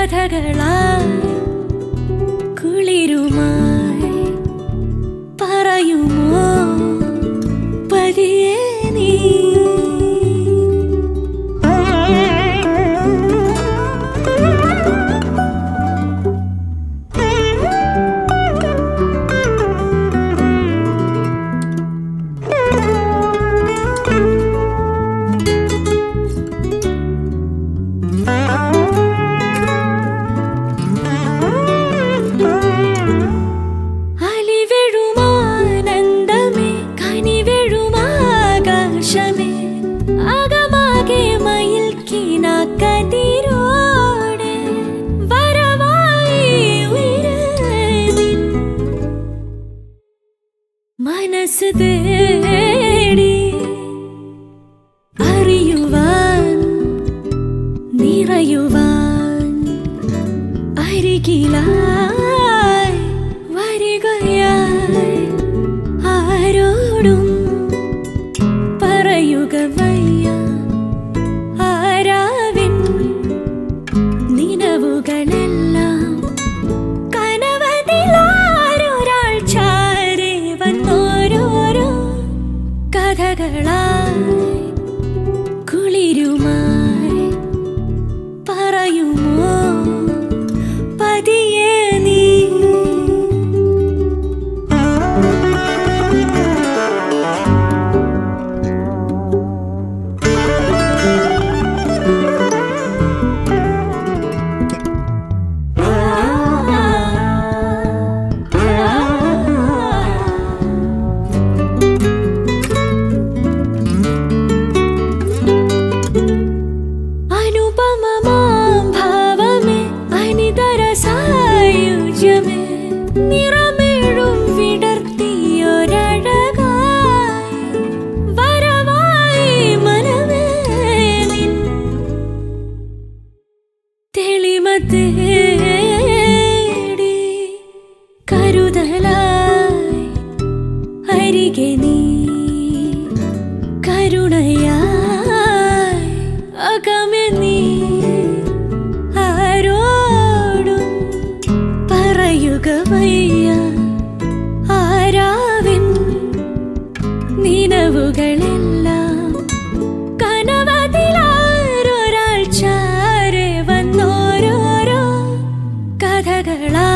കഥകളായി കുളിരുമായി പറയുമോ പതിയെ നീ അലിവെഴുമാനന്ദമേ കനിവെഴുമാകാശമേ അകമാകെ മയിൽ കതിരോടെ വരവായി ഉയരനിൻ മനസ്സ് തേടി അറിയുവാൻ നിറയുവാൻ അരികിലായി വരികയായി ആരോടും പറയുക വയ്യ ആരാവിൻ നിലവുകളെല്ലാം കനവതിലാരൊരാൾ ചാരി വന്നോരോരോ കഥകളായി കുളിരുമായി പറയുമോ പതിയെ നീ അനുപമമാം ഭാവമേ അനിതര സായുജ്യമേ നിറമേഴും വിടർത്തിയൊരഴകായി വരവായി മനമേ നിൻ തെളിമ തേടി കരുതലായി അരികെ നീ കരുണയായി അകമെ നീ ആരോടും പറയുക വയ്യ ആരാവിൻ നിലവുകളെല്ലാം കനവതിലാരൊരാൾ ചാരെ വന്നോരോരോ കഥകളാ